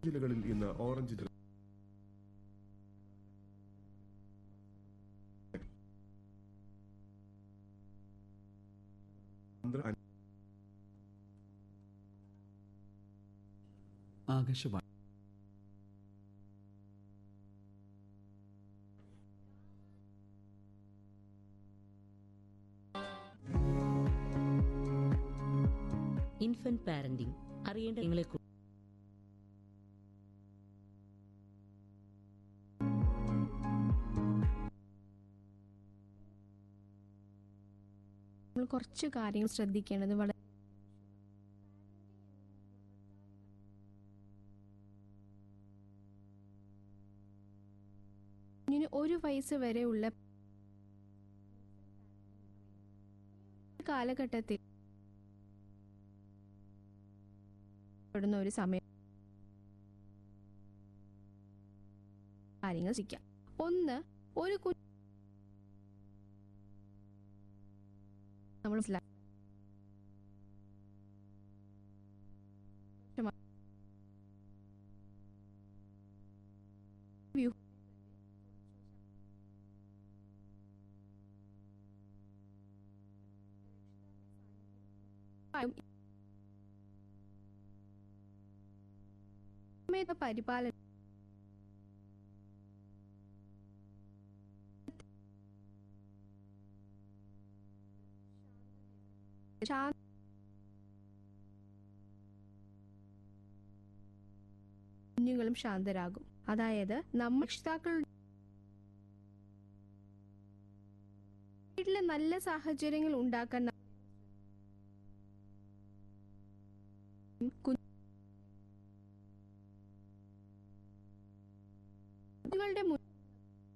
ജില്ലകളിൽ ഇന്ന് ഓറഞ്ച് ജാഗ്രത ആന്ധ്ര ആകാശവാണി ഇൻഫന്റ് പാരന്റിംഗ് അറിയേണ്ട നിങ്ങളെ നമ്മൾ കുറച്ച് കാര്യങ്ങൾ ശ്രദ്ധിക്കേണ്ടത് വളരെ കുഞ്ഞിന് ഒരു വയസ്സ് വരെയുള്ള കാലഘട്ടത്തിൽ പെടുന്ന ഒരു സമയം കാര്യങ്ങൾ ശ്രദ്ധിക്കാം ഒന്ന് ഒരു കുഞ്ഞ് നമ്മൾ മനസ്സിലാക്കി വ്യൂ- സമയത്ത് പരിപാലനം ശാന്ത കുഞ്ഞുങ്ങളും ശാന്തരാകും അതായത് നമ്മൾ രക്ഷിതാക്കൾ വീട്ടിലെ നല്ല സാഹചര്യങ്ങൾ ഉണ്ടാക്കാൻ ന- കുഞ്ഞുങ്ങളുടെ മുൻ